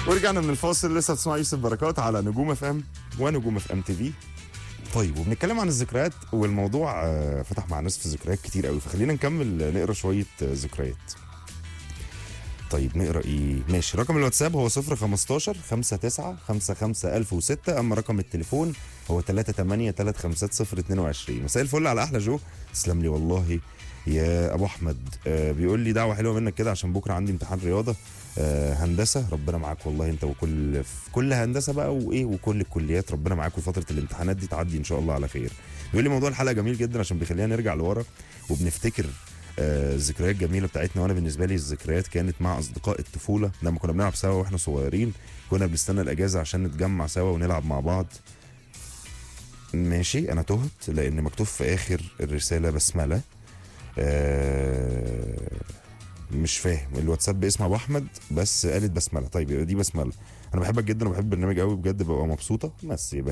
ورجعنا من الفاصل لسه بتسمع يوسف بركات على نجوم اف ام ونجوم اف ام تي في طيب وبنتكلم عن الذكريات والموضوع آه، فتح مع ناس في ذكريات كتير قوي فخلينا نكمل آه، نقرا شويه آه، ذكريات طيب نقرا ايه ماشي رقم الواتساب هو 015 59 55 1006 اما رقم التليفون هو 38 350 022 مساء الفل على احلى جو تسلم لي والله يا ابو احمد آه بيقول لي دعوه حلوه منك كده عشان بكره عندي امتحان رياضه آه هندسه ربنا معاك والله انت وكل في كل هندسه بقى وايه وكل الكليات ربنا معاك وفتره الامتحانات دي تعدي ان شاء الله على خير بيقول لي موضوع الحلقه جميل جدا عشان بيخلينا نرجع لورا وبنفتكر آه، الذكريات الجميله بتاعتنا وانا بالنسبه لي الذكريات كانت مع اصدقاء الطفوله لما كنا بنلعب سوا واحنا صغيرين كنا بنستنى الاجازه عشان نتجمع سوا ونلعب مع بعض ماشي انا تهت لان مكتوب في اخر الرساله بسمله آه مش فاهم الواتساب باسم ابو احمد بس قالت بسمله طيب يبقى دي بسمله انا بحبك جدا وبحب البرنامج قوي بجد ببقى مبسوطه بس يبقى